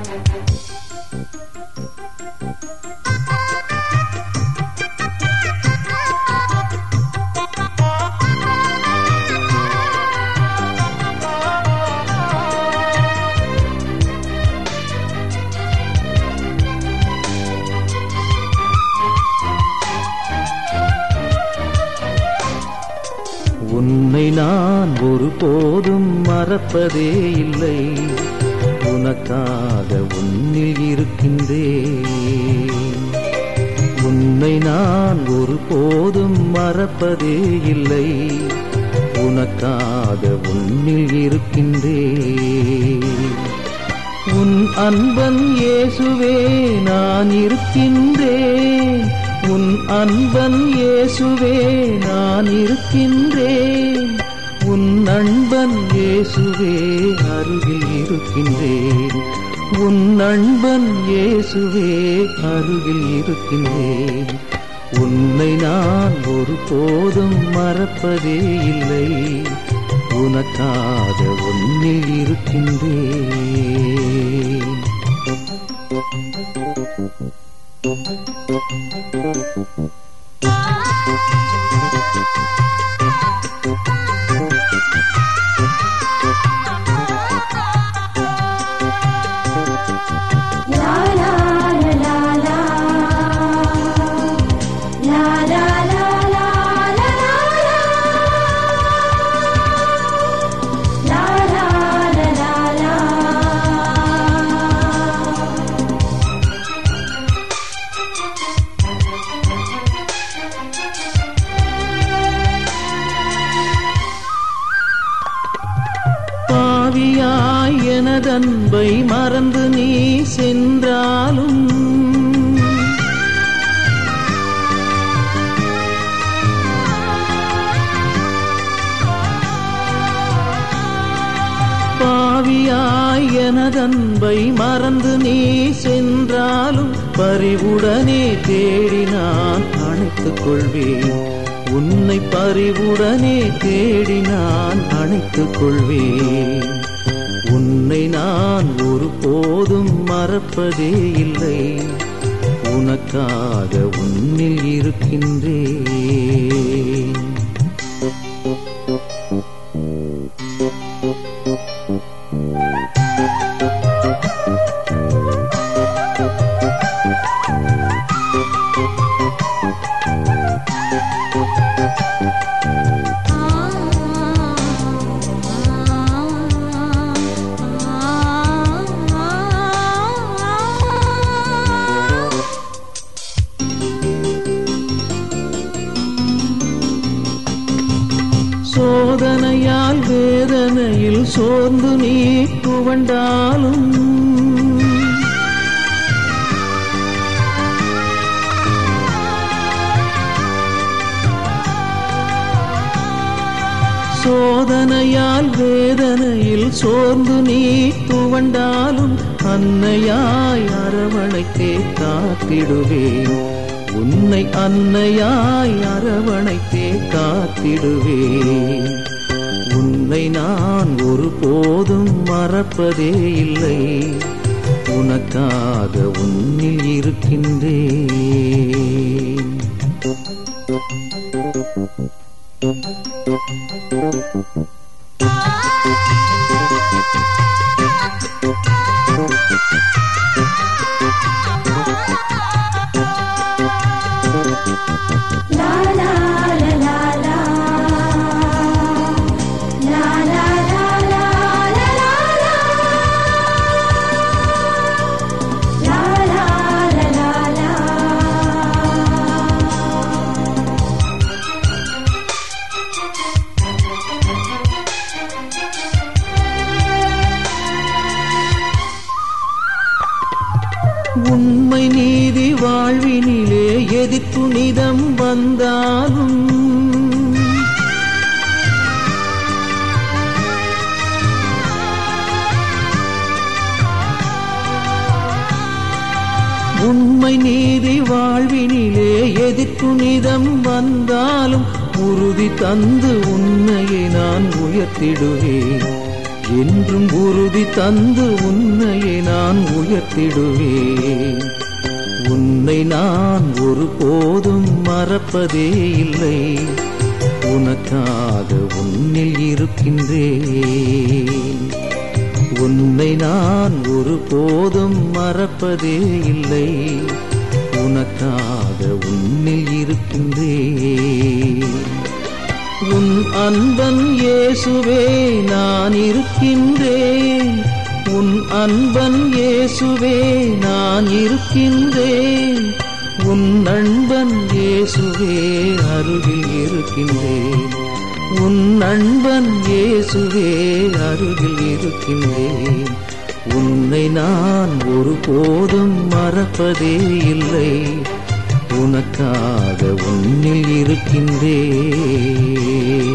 உன்னை நான் ஒருபோதும் மறப்பதே இல்லை உனக்காக உன்னில் இருக்கின்றேன் உன்னை நான் ஒருபோதும் மறப்பதே இல்லை உனக்காக உன்னில் இருக்கின்றேன் உன் அன்பன் இயேசுவே நான் இருக்கின்றேன் உன் அன்பன் இயேசுவே நான் இருக்கின்றேன் உன் நண்பன் இயேசுவே அருகில் இருக்கின்றேன் உன் நண்பன் இயேசுவே அருகில் இருக்கின்றேன் உன்னை நான் ஒருபோதும் மறப்பதே இல்லை உனக்காக உன்னில் இருக்கின்றேன் La la la la la La la la la la la La la la la la பாவியாய் எனதன்பை மறந்து நீ சென்றாலும் பாவியாய் எனதன்பை மறந்து நீ சென்றாலும் பறிவுடனே தேடி நான் அணைத்துக் கொள்வேன் உன்னை பறிவுடனே தேடி நான் அணைத்துக் கொள்வேன் உன்னை நான் ஒருபோதும் மறப்பதே இல்லை உனக்காக உன்னில் இருக்கின்றேன் சோதனையால் வேதனையில் சோர்ந்து நீ துவண்டாலும் சோதனையால் வேதனையில் சோர்ந்து நீ துவண்டாலும் அன்னையாய் அரவணைத்தே காத்திடுவேன் உன்னை அன்னையாய் அரவணைத்தே காத்திடுவேன் உன்னை நான் ஒருபோதும் மறப்பதே இல்லை உனக்காக உன்னில் இருக்கின்றேன் La la la la la La la la la la la La la la la la உண்மை நீதி வாழ்வினிலே எதி புனிதம் வந்தாலும் உண்மை நீதி வாழ்வினிலே எதி புனிதம் வந்தாலும் உறுதி தந்து உன்னையை நான் உயர்த்திடுவேன் என்றும் உறுதி தந்து உன்னையை நான் நான் உயர்த்திடுவேன் உன்னை நான் ஒருபோதும் மறப்பதே இல்லை உனக்காக உன்னில் இருக்கின்றேன் உன்னை நான் ஒருபோதும் மறப்பதே இல்லை உனக்காக உன்னில் இருக்கின்றேன் உன் அன்பன் இயேசுவே நான் இருக்கின்றேன் உன் அன்பன் இயேசுவே நான் இருக்கின்றேன் உன் நண்பன் இயேசுவே அருகில் இருக்கின்றேன் உன் நண்பன் இயேசுவே அருகில் இருக்கின்றேன் உன்னை நான் ஒருபோதும் மறப்பதே இல்லை உனக்காக உன்னில் இருக்கின்றேன்